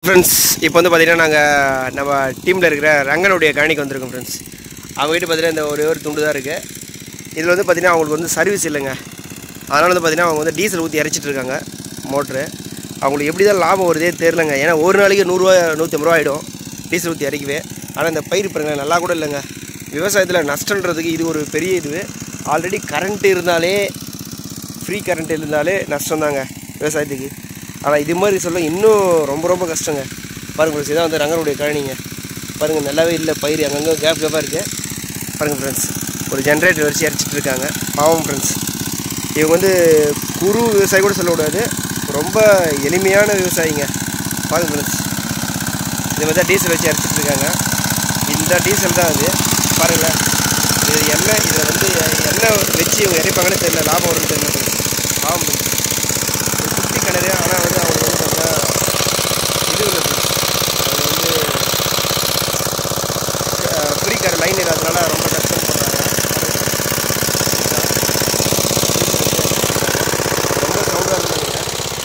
Friends இப்போ வந்து பார்த்தீங்கன்னா நாங்கள் நம்ம டீமில் இருக்கிற ரங்கனுடைய கணிக்கு வந்திருக்கோம் ஃப்ரெண்ட்ஸ் அவங்ககிட்ட பார்த்தீங்கன்னா இந்த ஒரே ஒரு துண்டு தான் இருக்குது இதில் வந்து பார்த்தீங்கன்னா அவங்களுக்கு வந்து சர்வீஸ் இல்லைங்க அதனால் வந்து பார்த்தீங்கன்னா அவங்க வந்து டீசல் ஊற்றி இறச்சிட்டு இருக்காங்க மோட்ரு அவங்களுக்கு எப்படி தான் லாபம் வருதே தெரிலங்க ஏன்னா ஒரு நாளைக்கு நூறுரூவா நூற்றம்பது ரூபா ஆகிடும் டீசல் ஊற்றி இறக்கவே ஆனால் இந்த பயிர் பாருங்க நல்லா கூட இல்லைங்க விவசாயத்தில் நஷ்டன்றதுக்கு இது ஒரு பெரிய இது ஆல்ரெடி கரண்ட் இருந்தாலே ஃப்ரீ கரண்ட் இருந்தாலே நஷ்டம் தாங்க விவசாயத்துக்கு ஆனால் இது மாதிரி சொல்ல இன்னும் ரொம்ப ரொம்ப கஷ்டங்க பாருங்க ஃப்ரெண்ட்ஸ் இதான் வந்து ரங்கனுடைய கழனிங்க பாருங்கள் நல்லாவே இல்லை பயிர் அங்கங்கே கேப் கேப்பாக இருக்குது பாருங்கள் ஃப்ரெண்ட்ஸ் ஒரு ஜென்ரேட்டர் வச்சு இறச்சிட்டு இருக்காங்க பாவம் ஃப்ரெண்ட்ஸ் இவங்க வந்து குறு விவசாயி கூட சொல்லக்கூடாது ரொம்ப எளிமையான விவசாயிங்க பாருங்க ஃப்ரெண்ட்ஸ் இது மாதிரி தான் டீசல் வச்சு இறச்சிட்டு இருக்காங்க இந்த டீசல் தான் அது பாருங்களேன் இது எண்ணெய் இதில் வந்து எண்ணெய் வச்சு இவங்க இறைப்பாங்கன்னு தெரியல லாபம் வரும்னு தெரியல friends. பாவம் friends. ஒரு குட்டி கிணறு ஆனால் வந்து அவங்க வந்து பார்த்தீங்கன்னா இது இல்லை friends. அவங்க வந்து ஃப்ரீ கார் லைன் இல்லாதனால ரொம்ப கஷ்டம் பண்ணுறாங்க ரொம்ப சவுண்டாக இருந்தாங்க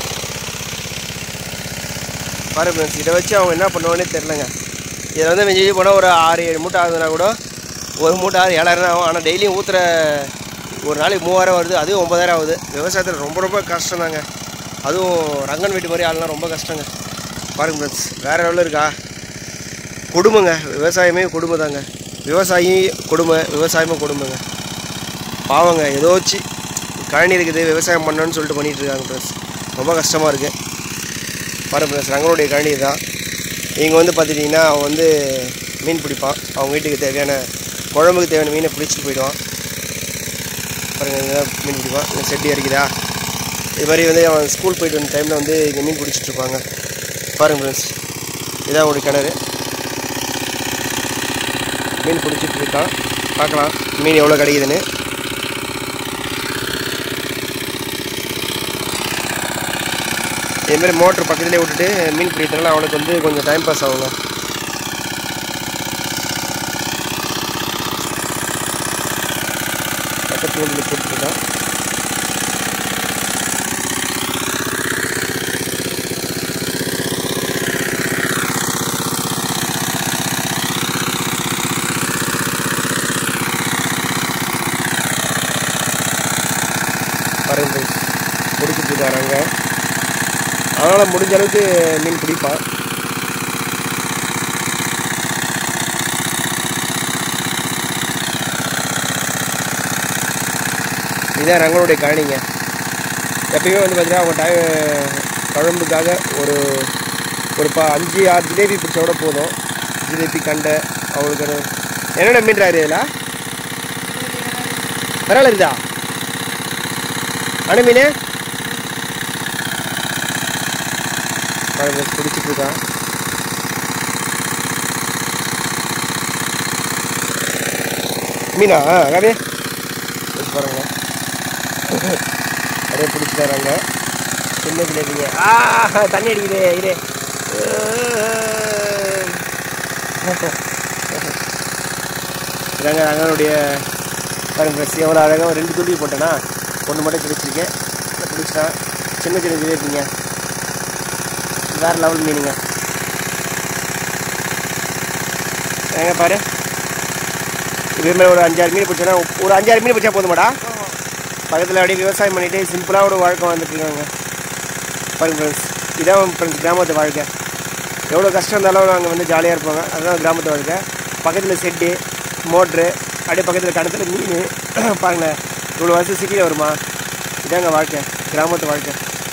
பாரு ஃப்ரெண்ட்ஸ் இதை வச்சு அவங்க என்ன பண்ணுவானே தெரிலங்க இதில் வந்து மிஞ்சி போனால் ஒரு ஆறு ஏழு மூட்டை ஆகுதுன்னா கூட ஒரு மூட்டை ஆறு ஏழாயிரம் தான் ஆகும் ஆனால் டெய்லியும் ஊற்றுற ஒரு நாளைக்கு மூவாயிரம் வருது அதுவும் ஒம்பதாயிரம் ஆகுது விவசாயத்தில் ரொம்ப ரொம்ப கஷ்டம் தாங்க அதுவும் ரங்கன் வீட்டு மாதிரி ஆளுலாம் ரொம்ப கஷ்டங்க பாருங்க ஃப்ரெண்ட்ஸ் வேறு லெவலில் இருக்கா கொடுமைங்க விவசாயமே கொடுமை தாங்க விவசாயி கொடுமை விவசாயமும் கொடுமைங்க பாவங்க ஏதோ வச்சு கழனி இருக்குது விவசாயம் பண்ணணும்னு சொல்லிட்டு பண்ணிட்டு இருக்காங்க ஃப்ரெண்ட்ஸ் ரொம்ப கஷ்டமாக இருக்குது பாருங்க ஃப்ரெண்ட்ஸ் ரங்கனுடைய கழனி தான் இங்கே வந்து பார்த்துட்டிங்கன்னா அவன் வந்து மீன் பிடிப்பான் அவங்க வீட்டுக்கு தேவையான குழம்புக்கு தேவையான மீனை பிடிச்சிட்டு போயிடுவான் பாருங்க இங்கே தான் மீன் பிடிப்பான் இங்கே செட்டி அடிக்குதா இது மாதிரி வந்து அவன் ஸ்கூல் போயிட்டு வந்த டைமில் வந்து இங்கே மீன் பிடிச்சிட்டு இருப்பாங்க பாருங்க ஃப்ரெண்ட்ஸ் இதான் அவனுடைய கிணறு மீன் பிடிச்சிட்டு இருக்கான் பார்க்கலாம் மீன் எவ்வளோ கிடைக்குதுன்னு இதேமாரி மோட்ரு பக்கத்துலேயே விட்டுட்டு மீன் பிடிக்கிறதுனால அவனுக்கு வந்து கொஞ்சம் டைம் பாஸ் ஆகுங்க பக்கத்து ஊரில் போட்டுருக்கான் பறந்து பிடிச்சிட்டு இருக்காங்க அதனால் முடிஞ்ச அளவுக்கு மீன் பிடிப்பான் இதுதான் ரங்களுடைய கழனிங்க எப்பயுமே வந்து பார்த்தீங்கன்னா அவங்க டைம் குழம்புக்காக ஒரு ஒரு பா அஞ்சு ஆறு ஜிலேபி பிடிச்சா கூட போதும் ஜிலேபி கண்டை அவங்களுக்கு ஒரு- என்னென்ன மீன் ராரு இதில் விரல் இருக்குதா அணு மீன் பாருங்க பிடிச்சிட்டு இருக்கான் மீனா அங்கே பாருங்க அப்படியே பிடிச்சி தராங்க சின்ன பிள்ளைங்க ஆ தண்ணி அடிக்குது இது இதாங்க அங்கனுடைய பாருங்க ட்ரெஸ் எவ்வளோ அழகாக ரெண்டு துள்ளி போட்டேன்னா ஒன்று மட்டும் பிடிச்சிருக்கேன் பிடிச்சிட்டான் சின்ன சின்ன ஜிலேபிங்க வேறு லெவல் மீனுங்க ஏங்க பாரு இதே மாதிரி ஒரு அஞ்சாறு மீன் பிடிச்சோன்னா ஒரு அஞ்சாறு மீன் பிடிச்சா போதுமாடா பக்கத்தில் அப்படியே விவசாயம் பண்ணிட்டு சிம்பிளாக ஒரு வாழ்க்கை வந்துட்டுருக்காங்க பாருங்க ஃப்ரெண்ட்ஸ் இதான் ஃப்ரெண்ட்ஸ் கிராமத்து வாழ்க்கை எவ்வளோ கஷ்டம் இருந்தாலும் நாங்கள் வந்து ஜாலியாக இருப்பாங்க அதுதான் கிராமத்து வாழ்க்கை பக்கத்தில் செட்டு மோட்ரு அப்படியே பக்கத்தில் கிணத்துல மீன் பாருங்களேன் இவ்வளோ வருஷம் சிட்டியில் வருமா இதாங்க வாழ்க்கை கிராமத்து வாழ்க்கை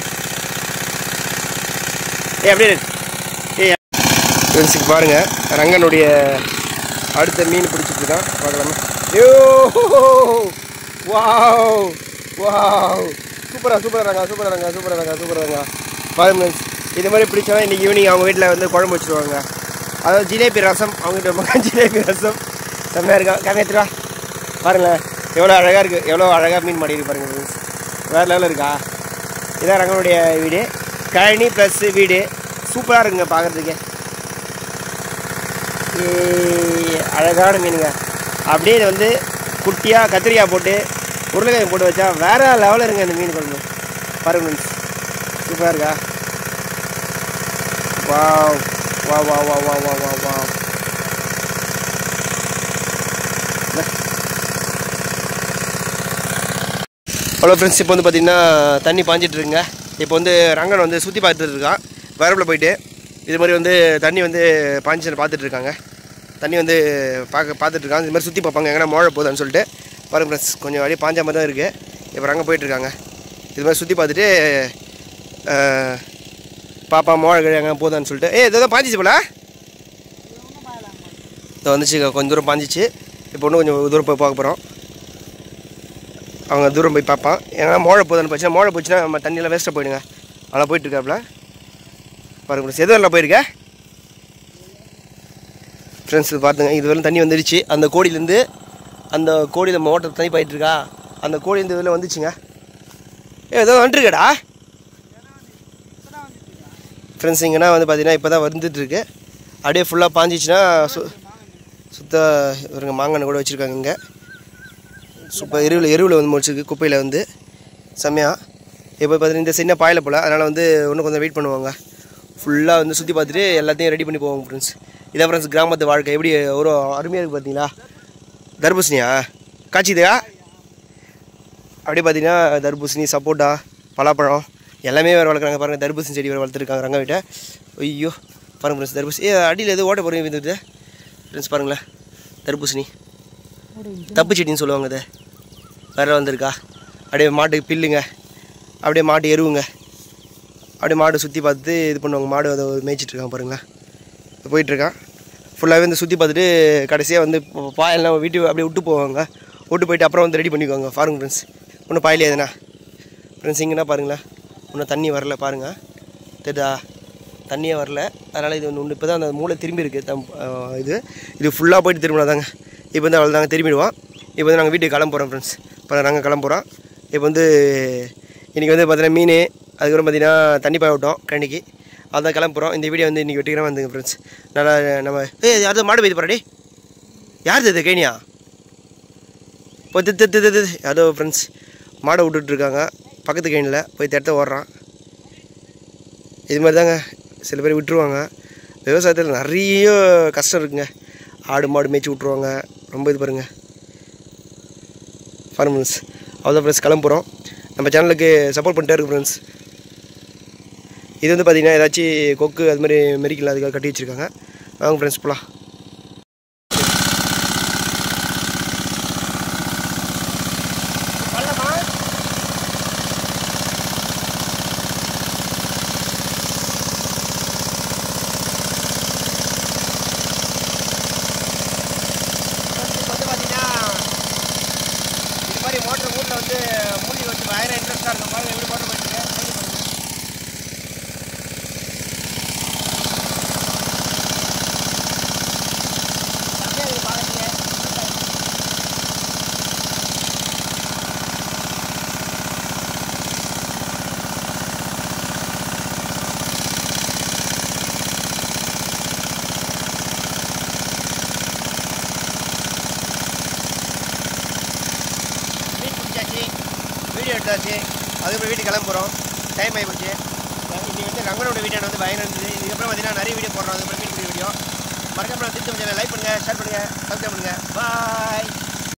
ஏ அப்படியே இரு. ஏய் ஃப்ரெண்ட்ஸுக்கு பாருங்கள் ரங்கனுடைய அடுத்த மீன் பிடிச்சிட்டு இருக்கான் பார்க்கலாமா ஐயோ வாவ் வாவ் சூப்பரா சூப்பரா ரங்கா சூப்பரா ரங்கா சூப்பரா ரங்கா சூப்பரா ரங்கா பாருங்க ஃப்ரெண்ட்ஸ் இது மாதிரி பிடிச்சவன் இன்றைக்கி ஈவினிங் அவங்க வீட்டில் வந்து குழம்பு வச்சுருவாங்க அதாவது ஜிலேபி ரசம் அவங்ககிட்ட இருப்பாங்க ஜிலேபி ரசம் செம்மையாக இருக்கா கம்மியாத்துருவா பாருங்களேன் எவ்வளோ அழகாக இருக்குது எவ்வளோ அழகாக மீன் மாட்டிருக்கு பாருங்க ஃப்ரெண்ட்ஸ் வேறு லெவலில் இருக்கா இதான் ரங்கனுடைய வீடு கழனி ப்ளஸ் வீடு சூப்பராக இருக்குங்க பார்க்குறதுக்கே ஏய், அழகான மீனுங்க அப்படியே இது வந்து குட்டியாக கத்திரிக்காய் போட்டு உருளைக்கிழங்கு போட்டு வச்சா வேற லெவலில் இருங்க இந்த மீன் குழம்பு பாருங்க ஃப்ரெண்ட்ஸ் சூப்பராக இருக்கா வாவ் வா வா வா வா வா வா வா ஹலோ ஃப்ரெண்ட்ஸ் இப்போ வந்து பார்த்தீங்கன்னா தண்ணி பாஞ்சிட்டு இருக்குங்க இப்போ வந்து ரங்கன் வந்து சுற்றி பார்த்துட்டு இருக்கான் வரப்பில் போயிட்டு இது மாதிரி வந்து தண்ணி வந்து பாஞ்சின்னு பார்த்துட்டு இருக்காங்க தண்ணி வந்து பார்க்க பார்த்துட்டு இருக்காங்க இது மாதிரி சுற்றி பார்ப்பாங்க எங்கன்னா மழை போகுதான்னு சொல்லிட்டு பாருங்க ஃப்ரெண்ட்ஸ் கொஞ்சம் அப்படியே பாஞ்ச மாதிரி தான் இருக்குது இப்போ ரங்க போயிட்டுருக்காங்க இது மாதிரி சுற்றி பார்த்துட்டு அஹ், பாப்பா மழை கிழ எங்கே போதான்னு சொல்லிட்டு ஏ இதை தான் பாஞ்சிச்சு போல இப்போ வந்துச்சு கொஞ்சம் தூரம் பாஞ்சிச்சு இப்போ இன்னும் கொஞ்சம் தூரம் போய் பார்க்க போகிறோம் அவங்க தூரம் போய் பார்ப்பான் ஏன்னா மோழை போதுன்னு போச்சுன்னா மோழை போச்சுன்னா நம்ம தண்ணியெல்லாம் வேஸ்ட்டாக போயிடுங்க அதெல்லாம் போயிட்டு இருக்காப்புல பாருங்க ஃப்ரெண்ட்ஸ் எதுவும் போயிருக்க ஃப்ரெண்ட்ஸ் பார்த்துங்க இது வரலும் தண்ணி வந்துடுச்சு அந்த கோடியிலேருந்து அந்த கோடியில் மோட்டர் தண்ணி போயிட்டு இருக்கா அந்த கோடி இந்த இதில் வந்துச்சுங்க ஏ ஏதோ வந்துருக்கடா ஃப்ரெண்ட்ஸ் இங்கன்னா வந்து பார்த்தீங்கன்னா இப்போ தான் வந்துட்டு இருக்கு அப்படியே ஃபுல்லாக பாஞ்சிச்சுன்னா சு சுத்த இவருங்க மாங்கன்னு கூட வச்சுருக்காங்க இங்கே சூப்பர் எருவில் எருவில் வந்து முடிச்சிருக்கு குப்பையில் வந்து செம்மையாக இப்போ பார்த்தீங்கன்னா இந்த சின்ன பாயில் போல் அதனால் வந்து இன்னும் கொஞ்சம் வெயிட் பண்ணுவாங்க ஃபுல்லாக வந்து சுற்றி பார்த்துட்டு எல்லாத்தையும் ரெடி பண்ணி போவாங்க ஃப்ரெண்ட்ஸ் இதான் ஃப்ரெண்ட்ஸ் கிராமத்து வாழ்க்கை எப்படி ஒரு அருமையாக இருக்குது பார்த்தீங்களா தர்பூசணியா காய்ச்சிதா அப்படியே பார்த்தீங்கன்னா தர்பூசணி சப்போட்டா பலாப்பழம் எல்லாமே வேறு வளர்க்குறாங்க பாருங்கள் தர்பூசணி செடி வேறு வளர்த்துருக்காங்க ரங்க வீட்டை ஐயோ பாருங்கள் ஃப்ரெண்ட்ஸ் தர்பூசணி ஏ அடியில் எது ஓட்ட போகிறீங்க வந்துட்டு ஃப்ரெண்ட்ஸ் பாருங்களேன் தர்பூசணி தப்பு செடின்னு சொல்லுவாங்க இது வேற வந்திருக்கா அப்படியே மாட்டுக்கு பில்லுங்க அப்படியே மாட்டு எருவுங்க அப்படியே மாடு சுற்றி பார்த்துட்டு இது பண்ணுவாங்க மாடு அதை மேய்ச்சிட்டு இருக்காங்க பாருங்களேன் போயிட்டுருக்கான் ஃபுல்லாகவே வந்து சுற்றி பார்த்துட்டு கடைசியாக வந்து ப- பாயெல்லாம் வீட்டு அப்படியே விட்டு போவாங்க விட்டு போயிட்டு அப்புறம் வந்து ரெடி பண்ணிக்குவாங்க பாருங்க ஃப்ரெண்ட்ஸ் ஒன்றும் பாயிலே எதுனா ஃப்ரெண்ட்ஸ் இங்கன்னா பாருங்களேன் இன்னும் தண்ணி வரல பாருங்கள் தெரியுதா தண்ணியே வரல அதனால் இது ஒன்று இப்போ தான் அந்த மூளை திரும்பி இருக்குது தம் ஆஹ் இது இது ஃபுல்லாக போயிட்டு திரும்பினாதாங்க இப்போ வந்து அவ்வளோ தாங்க திரும்பிடுவோம் இப்போ வந்து நாங்கள் வீட்டுக்கு கிளம்புறோம் ஃப்ரெண்ட்ஸ் இப்போ நாங்கள் கிளம்புறோம் இப்போ வந்து இன்றைக்கி வந்து பார்த்தீங்கன்னா மீன் அதுக்கப்புறம் பார்த்தீங்கன்னா தண்ணி பாய விட்டோம் கண்ணிக்கு அதான் கிளம்புறோம் இந்த வீடியோ வந்து இன்றைக்கி வெட்டிக்கிறோம் வந்துங்க ஃப்ரெண்ட்ஸ் நல்லா நம்ம ஏ யாரும் மாடு பெய்து போகிறாடி யார் இது கேணியா இப்போ தித்து தித்து தித்து அதோ ஃப்ரெண்ட்ஸ் மாடை விட்டுட்ருக்காங்க பக்கத்து கேணியில் போய் தடுத்த ஓடுறான் இது மாதிரி தாங்க சில பேர் விட்டுருவாங்க விவசாயத்தில் நிறைய கஷ்டம் இருக்குங்க ஆடு மாடு மேய்ச்சி விட்ருவாங்க ரொம்ப இது பாருங்க ஃபார்மன்ஸ் அவ்வளோ ஃப்ரெண்ட்ஸ் கிளம்புறோம் நம்ம சேனலுக்கு சப்போர்ட் பண்ணிட்டே இருக்கு ஃப்ரெண்ட்ஸ் இது வந்து பார்த்தீங்கன்னா ஏதாச்சும் கொக்கு அது மாதிரி மெரிக்கல் அதுக்காக கட்டி வச்சுருக்காங்க வாங்க ஃப்ரெண்ட்ஸ் போகலாம் வந்து பார்த்தீங்கன்னா இது மாதிரி மோட்டர் ஊரில் வந்து மூடி வந்து பயங்கர இன்ட்ரெஸ்ட்டாக இருக்கும் பாருங்க எப்படி மோட்டர் போயிட்டு மீன் பிடிச்சாச்சு வீடியோ எடுத்தாச்சு அதுக்கப்புறம் வீட்டுக்கு கிளம்புறோம் டைம் ஆகி போச்சு இன்றைக்கி வந்து ரங்கனோட வீடியோ வந்து பயங்கரம் இருந்தது இதுக்கப்புறம் பார்த்தீங்கன்னா நிறைய வீடியோ போடுறோம் அதுக்கப்புறம் மீன் பிடிக்கிற வீடியோ மறக்காம திருச்சி சேனல் லைக் பண்ணுங்கள் ஷேர் பண்ணுங்கள் சப்ஸ்கிரைப் பண்ணுங்கள் பாய்